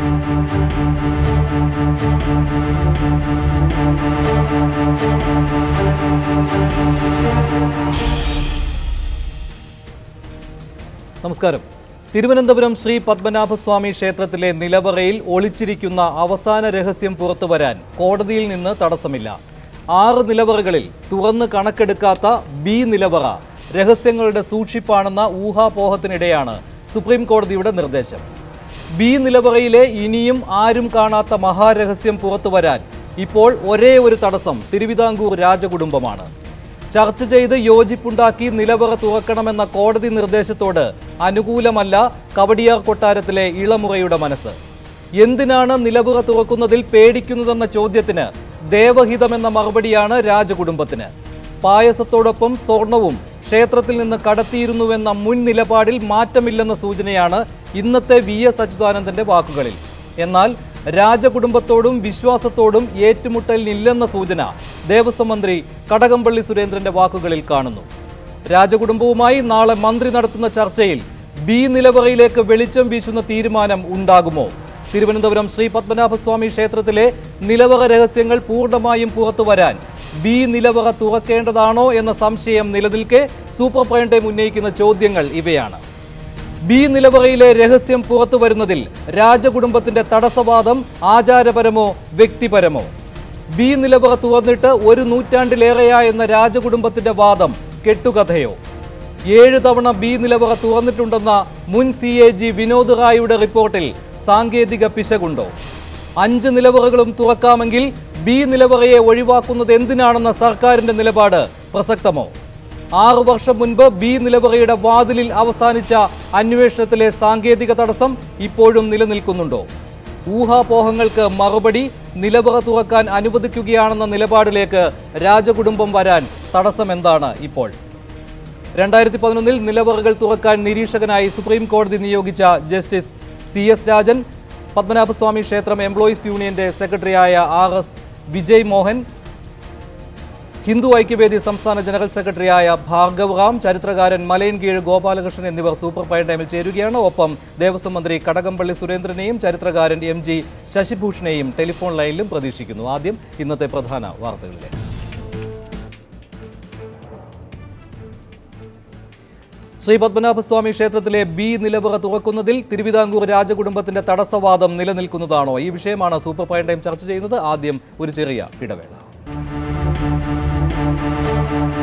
നമസ്കാരം തിരുവനന്തപുരം ശ്രീ പത്മനാഭസ്വാമി ക്ഷേത്രത്തിലെ നിലവറയിൽ ഒളിച്ചിരിക്കുന്ന അവസാന രഹസ്യം പുറത്തു വരാൻ കോടതിയിൽ നിന്ന് തടസ്സമില്ല ആറ് നിലവറകളിൽ തുറന്ന് കണക്കെടുക്കാത്ത ബി നിലവറ രഹസ്യങ്ങളുടെ സൂക്ഷിപ്പാണെന്ന ഊഹാപോഹത്തിനിടെയാണ് സുപ്രീം കോടതിയുടെ നിർദ്ദേശം ബി നിലവറയിലെ ഇനിയും ആരും കാണാത്ത മഹാരഹസ്യം പുറത്തു വരാൻ ഇപ്പോൾ ഒരേ ഒരു തടസ്സം തിരുവിതാംകൂർ രാജകുടുംബമാണ് ചർച്ച ചെയ്ത് യോജിപ്പുണ്ടാക്കി നിലവറ തുറക്കണമെന്ന കോടതി നിർദ്ദേശത്തോട് അനുകൂലമല്ല കവടിയാർ കൊട്ടാരത്തിലെ ഇളമുറയുടെ മനസ്സ് എന്തിനാണ് നിലവറ തുറക്കുന്നതിൽ പേടിക്കുന്നതെന്ന ചോദ്യത്തിന് ദേവഹിതമെന്ന മറുപടിയാണ് രാജകുടുംബത്തിന് പായസത്തോടൊപ്പം സ്വർണവും ക്ഷേത്രത്തിൽ നിന്ന് കടത്തിയിരുന്നുവെന്ന മുൻ നിലപാടിൽ മാറ്റമില്ലെന്ന സൂചനയാണ് ഇന്നത്തെ വി എസ് അച്യുതാനന്ദന്റെ വാക്കുകളിൽ എന്നാൽ രാജകുടുംബത്തോടും വിശ്വാസത്തോടും ഏറ്റുമുട്ടലിനില്ലെന്ന സൂചന ദേവസ്വം മന്ത്രി കടകംപള്ളി സുരേന്ദ്രന്റെ വാക്കുകളിൽ കാണുന്നു രാജകുടുംബവുമായി നാളെ മന്ത്രി നടത്തുന്ന ചർച്ചയിൽ ബി നിലവറയിലേക്ക് വെളിച്ചം വീശുന്ന തീരുമാനം ഉണ്ടാകുമോ തിരുവനന്തപുരം ശ്രീ പത്മനാഭസ്വാമി ക്ഷേത്രത്തിലെ നിലവറ രഹസ്യങ്ങൾ പൂർണ്ണമായും പുറത്തു വരാൻ ബി നിലവറ തുറക്കേണ്ടതാണോ എന്ന സംശയം നിലനിൽക്കെ സൂപ്പർ പ്രൈം ടൈം ഉന്നയിക്കുന്ന ചോദ്യങ്ങൾ ഇവയാണ് ബി നിലവറയിലെ രഹസ്യം പുറത്തു വരുന്നതിൽ രാജകുടുംബത്തിന്റെ തടസ്സവാദം ആചാരപരമോ വ്യക്തിപരമോ ബി നിലവറ തുറന്നിട്ട് ഒരു നൂറ്റാണ്ടിലേറെയായെന്ന രാജകുടുംബത്തിന്റെ വാദം കെട്ടുകഥയോ ഏഴ് തവണ ബി നിലവറ തുറന്നിട്ടുണ്ടെന്ന മുൻ സി എ ജി വിനോദ് റായിയുടെ റിപ്പോർട്ടിൽ സാങ്കേതിക പിശകുണ്ടോ അഞ്ച് നിലവറകളും തുറക്കാമെങ്കിൽ ബി നിലവറയെ ഒഴിവാക്കുന്നത് എന്തിനാണെന്ന സർക്കാരിന്റെ നിലപാട് പ്രസക്തമോ ആറു വർഷം മുൻപ് ബി നിലവറയുടെ വാതിലിൽ അവസാനിച്ച അന്വേഷണത്തിലെ സാങ്കേതിക തടസ്സം ഇപ്പോഴും നിലനിൽക്കുന്നുണ്ടോ ഊഹാപോഹങ്ങൾക്ക് മറുപടി നിലവറ തുറക്കാൻ അനുവദിക്കുകയാണെന്ന നിലപാടിലേക്ക് രാജകുടുംബം വരാൻ തടസ്സം എന്താണ് ഇപ്പോൾ രണ്ടായിരത്തി പതിനൊന്നിൽ നിലവറകൾ തുറക്കാൻ നിരീക്ഷകനായി സുപ്രീം കോടതി നിയോഗിച്ച justice C S Rajan Padmanabhaswamy ക്ഷേത്രം എംപ്ലോയീസ് യൂണിയന്റെ സെക്രട്ടറിയായ ആർ എസ് വിജയ് മോഹൻ ഹിന്ദു ഐക്യവേദി സംസ്ഥാന ജനറൽ സെക്രട്ടറിയായ ഭാർഗവ് റാം ചരിത്രകാരൻ മലയൻകീഴ് ഗോപാലകൃഷ്ണൻ എന്നിവർ സൂപ്പർ പ്രൈം ടൈമിൽ ചേരുകയാണ് ഒപ്പം ദേവസ്വം മന്ത്രി കടകംപള്ളി സുരേന്ദ്രനെയും ചരിത്രകാരൻ എം ജി ശശിഭൂഷണെയും ടെലിഫോൺ ലൈനിലും പ്രതീക്ഷിക്കുന്നു ആദ്യം ഇന്നത്തെ പ്രധാന വാർത്തകളിലേക്ക് ശ്രീ പത്മനാഭസ്വാമി ക്ഷേത്രത്തിലെ ബി നിലവറ തുറക്കുന്നതിൽ തിരുവിതാംകൂർ രാജകുടുംബത്തിന്റെ തടസ്സവാദം നിലനിൽക്കുന്നതാണോ ഈ വിഷയമാണ് സൂപ്പർ പ്രൈം ടൈം ചർച്ച ചെയ്യുന്നത് ആദ്യം ഒരു ചെറിയ ഇടവേള